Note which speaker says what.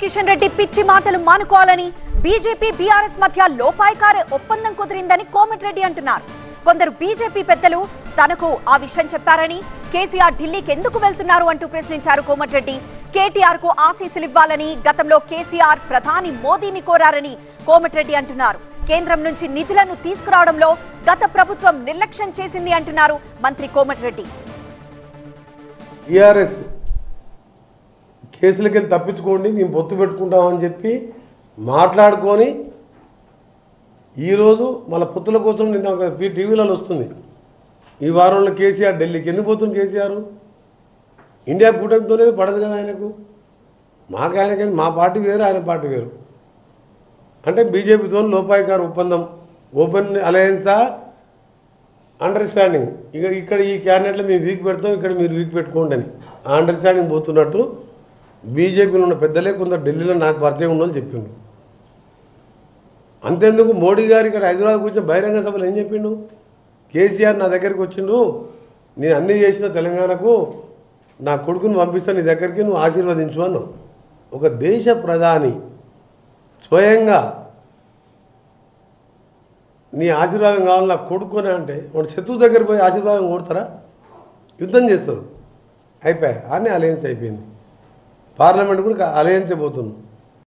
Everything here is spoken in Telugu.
Speaker 1: కిషన్ రెడ్డి పిచ్చి మాటలు మానుకోవాలని బీజేపీ బీఆర్ఎస్ మధ్య లోపాయికార ఒప్పందం కుదిరిందని కోమటిరెడ్డి అంటున్నారు కొందరు బీజేపీ పెద్దలు తనకు ఆ విషయం చెప్పారని కేసీఆర్ ఢిల్లీకి ఎందుకు వెళ్తున్నారు అంటూ ప్రశ్నించారు కోమటిరెడ్డి కేటీఆర్ కు ఆశీస్సులు ఇవ్వాలని గతంలో కేసీఆర్ ప్రధాని మోదీని కోరారని కోమటిరెడ్డి అంటున్నారు కేంద్రం నుంచి నిధులను తీసుకురావడంలో గత ప్రభుత్వం నిర్లక్ష్యం చేసింది అంటున్నారు మంత్రి కోమటిరెడ్డి
Speaker 2: టీఆర్ఎస్ కేసులకి వెళ్ళి తప్పించుకోండి మేము పొత్తు పెట్టుకుంటామని చెప్పి మాట్లాడుకొని ఈరోజు మన పొత్తుల కోసం నిన్న ఒక పీ- టీవీలలో వస్తుంది ఈ వారంలో కేసీఆర్ ఢిల్లీకి ఎందుకు పోతుంది కేసీఆర్ ఇండియా కూటమితోనే పడదు కదా ఆయనకు మాకు ఆయనకి మా పార్టీ వేరు ఆయన పార్టీ వేరు అంటే బీజేపీతో లోపాయికార ఒప్పందం ఓపెన్ అలయన్సా అండర్స్టాండింగ్ ఇక ఇక్కడ ఈ క్యాండిడేట్లో మేము వీక్ పెడతాం ఇక్కడ మీరు వీక్ పెట్టుకోండి అని ఆ అండర్స్టాండింగ్ పోతున్నట్టు బీజేపీలో ఉన్న పెద్దలే కొందరు ఢిల్లీలో నాకు పరిచయం ఉన్నోళ్ళు చెప్పిండు అంతేందుకు మోడీ గారు ఇక్కడ హైదరాబాద్ కూర్చొని బహిరంగ సభలు ఏం చెప్పిండు కేసీఆర్ నా దగ్గరికి వచ్చిండు నేను అన్నీ చేసిన తెలంగాణకు నా కొడుకుని పంపిస్తాను నీ దగ్గరికి నువ్వు ఆశీర్వదించు అన్నావు ఒక దేశ ప్రధాని స్వయంగా నీ ఆశీర్వాదం కావాలి నా కొడుకుని అంటే వాడు శత్రువు దగ్గర పోయి ఆశీర్వాదం కొడతారా యుద్ధం చేస్తారు అయిపోయాయి అన్నీ అలయన్స్ అయిపోయింది పార్లమెంట్ కూడా అలయన్సే పోతున్నాం